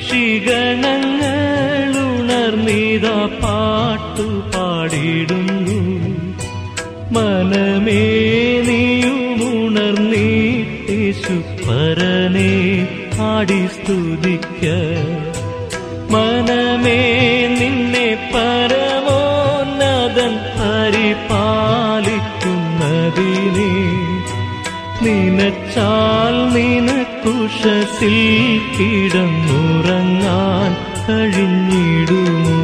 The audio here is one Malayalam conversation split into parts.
പക്ഷിഗണങ്ങൾ ഉണർന്നിത പാട്ടു പാടിടുന്നു മനമേ നീയും ഉണർന്നീട്ടേശു പരനെ പാടി സ്തുതിക്ക മനമേ നിന്നെ പരമോന്നതൻ പരിപാലിക്കുന്നതിനെ നിനച്ചാൽ നിനക്കുഷസിൽ കിടന്നുറങ്ങാൻ കഴിഞ്ഞിടുമോ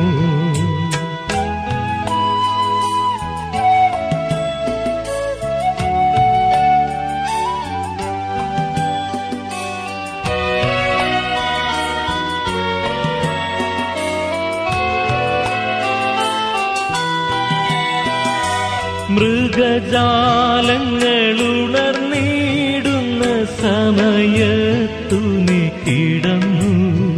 മൃഗജാലങ്ങളുണർന്നിടുന്ന സമയത്തു നീ കിടന്നു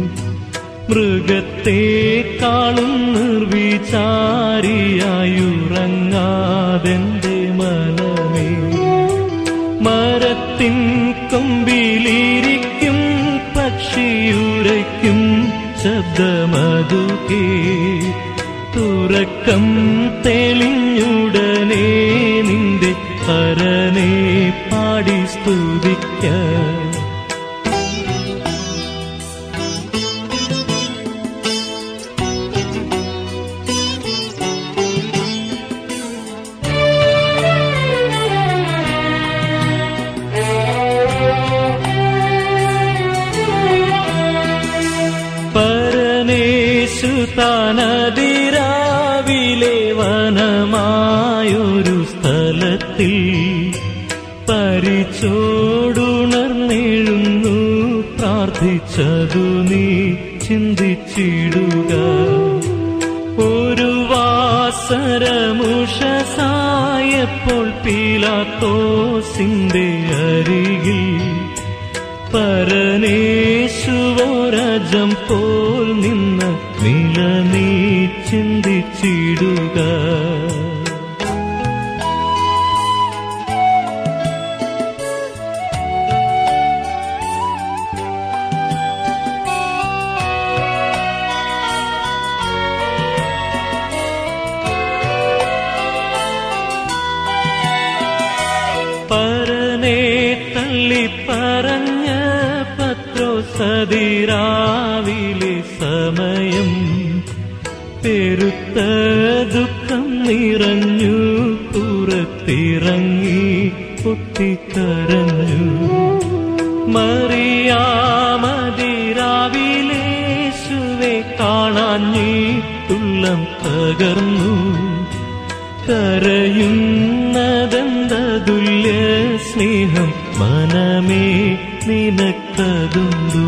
മൃഗത്തെക്കാളും നിർവിചാരിയായുറങ്ങാതെന്റെ മനമേ മരത്തിൻ കൊമ്പിലിരിക്കും പക്ഷിയുരയ്ക്കും ശബ്ദമതുകേ തുറക്കം തെളിഞ്ഞുടനെ നിന്റെ പരനെ പാടി സ്തുതിക്ക പരനേശു താനതിരാവിലെ വനമായൊരു സ്ഥലത്തിൽ പരിച്ചോടുണർന്നെഴുന്നു പ്രാർത്ഥിച്ചതു നീ ചിന്തിച്ചിടുക ഒരു വാസരമുഷസായപ്പോൾ പീലാത്തോസിന്റെ അരികിൽ പരനേശുവോരജം പോൽ നിന്ന നില നീ ചിന്തിച്ചിടുക പരനെ തള്ളിപ്പറഞ്ഞ പത്രോ സതിരാവിലെ സമയം പെരുത്ത ദുഃഖം നിറഞ്ഞു പുറത്തിറങ്ങി പൊട്ടിക്കരഞ്ഞു മറിയാമതിരാവിലേശുവെ കാണാഞ്ഞിട്ടുള്ളം തകർന്നു കരയുന്നതെന്തതുല്യ സ്നേഹം മനമേ നിനക്കതുണ്ടു